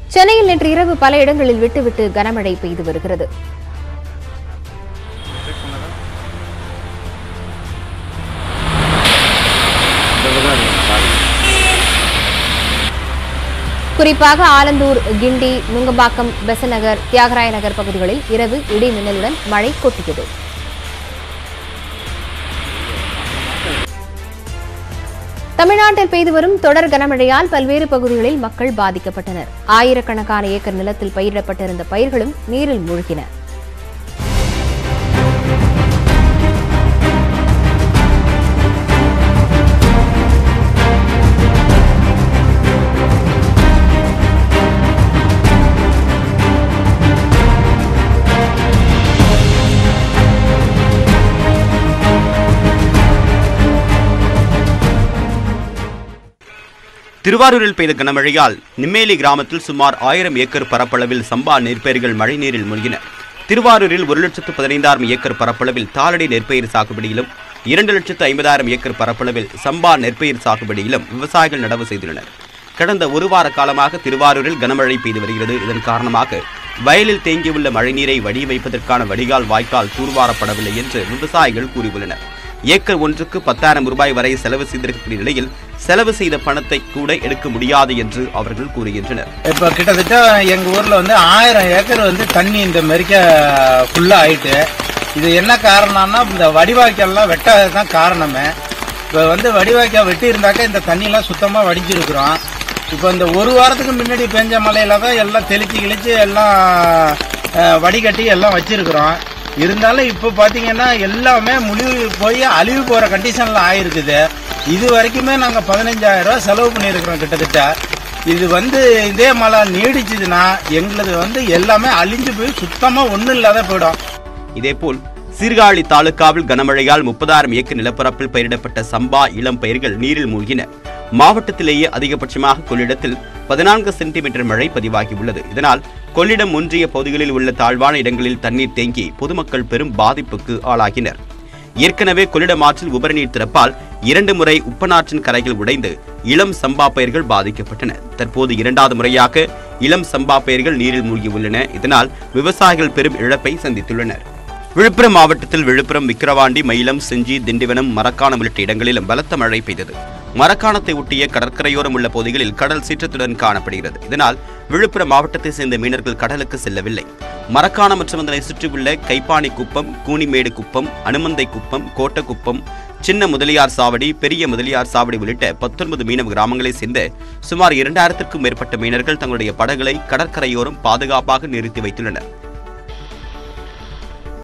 சென்னையில் நேற்று இரவு பல இடங்களில் விட்டுவிட்டு கனமழை பெய்து வருகிறது குறிப்பாக ஆலந்தூர் கிண்டி நுங்கம்பாக்கம் பெசநகர் தியாகராய நகர் பகுதிகளில் இரவு இடி மின்னலுடன் மழை கொட்டியது தமிழ்நாட்டில் பெய்து வரும் தொடர் கனமழையால் பல்வேறு பகுதிகளில் மக்கள் பாதிக்கப்பட்டனர் ஆயிரக்கணக்கான ஏக்கர் நிலத்தில் பயிரிடப்பட்டிருந்த பயிர்களும் நீரில் மூழ்கின திருவாரூரில் பெய்த கனமழையால் நிம்மேலி கிராமத்தில் சுமார் ஆயிரம் ஏக்கர் பரப்பளவில் சம்பா நெற்பயிர்கள் மழைநீரில் மூழ்கின திருவாரூரில் ஒரு லட்சத்து பதினைந்தாயிரம் ஏக்கர் பரப்பளவில் தாளடி நெற்பயிர் சாகுபடியிலும் இரண்டு லட்சத்து ஐம்பதாயிரம் ஏக்கர் பரப்பளவில் சம்பா நெற்பயிர் சாகுபடியிலும் விவசாயிகள் நடவு செய்துள்ளனர் கடந்த ஒரு வார காலமாக திருவாரூரில் கனமழை பெய்து வருகிறது இதன் காரணமாக வயலில் தேங்கியுள்ள மழைநீரை வடி வைப்பதற்கான வடிகால் வாய்க்கால் தூர்வாரப்படவில்லை என்று விவசாயிகள் கூறியுள்ளனர் ஏக்கர் ஒன்றுக்கு பத்தாயிரம் ரூபாய் வரை செலவு செய்திருக்கக்கூடிய நிலையில் செலவு செய்த பணத்தை கூட எடுக்க முடியாது என்று அவர்கள் கூறுகின்றனர் இப்போ கிட்டத்தட்ட எங்கள் ஊரில் வந்து ஆயிரம் ஏக்கர் வந்து தண்ணி இந்த மெரிக்க ஃபுல்லாக ஆயிட்டு இது என்ன காரணம்னா இந்த வடிவாய்க்கால்லாம் வெட்டாதது தான் காரணமே இப்போ வந்து வடிவாய்க்கால் வெட்டி இருந்தாக்க இந்த தண்ணியெல்லாம் சுத்தமாக வடிஞ்சிருக்கிறோம் இப்போ இந்த ஒரு வாரத்துக்கு முன்னாடி பெஞ்ச மழையில தான் எல்லாம் தெளிச்சு கிழிச்சு எல்லாம் அஹ், வடிகட்டி எல்லாம் வச்சிருக்கிறோம் இருந்தாலும் இப்போ பார்த்தீங்கன்னா எல்லாமே முழிவு போய் அழிவு போகிற கண்டிஷனில் ஆயிருக்குது இது வரைக்குமே நாங்கள் பதினஞ்சாயிரம் ரூபாய் செலவு பண்ணியிருக்கிறோம் கிட்டத்தட்ட இது வந்து இதே மழை நீடிச்சதுன்னா எங்களது வந்து எல்லாமே அழிஞ்சு போய் சுத்தமாக ஒன்றும் இல்லாத போயிடும் இதேபோல் சீர்காழி தாலுகாவில் கனமழையால் முப்பதாயிரம் ஏக்கர் நிலப்பரப்பில் பயிரிடப்பட்ட சம்பா இளம் பயிர்கள் நீரில் மூழ்கின மாவட்டத்திலேயே அதிகபட்சமாக கொள்ளிடத்தில் பதினான்கு சென்டிமீட்டர் மழை பதிவாகியுள்ளது இதனால் கொள்ளிடம் ஒன்றிய பகுதிகளில் உள்ள தாழ்வான இடங்களில் தண்ணீர் தேங்கி பொதுமக்கள் பெரும் பாதிப்புக்கு ஆளாகினர் ஏற்கனவே கொள்ளிடம் ஆற்றில் உபரிநீர் திறப்பால் இரண்டு முறை உப்பனாற்றின் கரைகள் உடைந்து இளம் சம்பா பயிர்கள் பாதிக்கப்பட்டன தற்போது இரண்டாவது முறையாக இளம் சம்பா பயிர்கள் நீரில் மூழ்கியுள்ளன இதனால் விவசாயிகள் பெரும் இழப்பை சந்தித்துள்ளனர் விழுப்புரம் மாவட்டத்தில் விழுப்புரம் விக்கிரவாண்டி மயிலம் செஞ்சி திண்டிவனம் மரக்காணம் உள்ளிட்ட இடங்களிலும் பலத்த மழை பெய்தது மரக்காணத்தை ஒட்டிய கடற்கரையோரம் உள்ள பகுதிகளில் கடல் சீற்றத்துடன் காணப்படுகிறது இதனால் விழுப்புரம் மாவட்டத்தை சேர்ந்த மீனவர்கள் கடலுக்கு செல்லவில்லை மரக்காணம் மற்றும் அதனை சுற்றியுள்ள கைப்பாணி குப்பம் கூனிமேடு குப்பம் அனுமந்தை குப்பம் கோட்டக்குப்பம் சின்ன முதலியார் சாவடி பெரிய முதலியார் சாவடி உள்ளிட்ட பத்தொன்பது மீனவ கிராமங்களைச் சேர்ந்த சுமார் இரண்டாயிரத்திற்கும் மேற்பட்ட மீனவர்கள் தங்களுடைய படகுகளை கடற்கரையோரம் பாதுகாப்பாக நிறுத்தி வைத்துள்ளனர்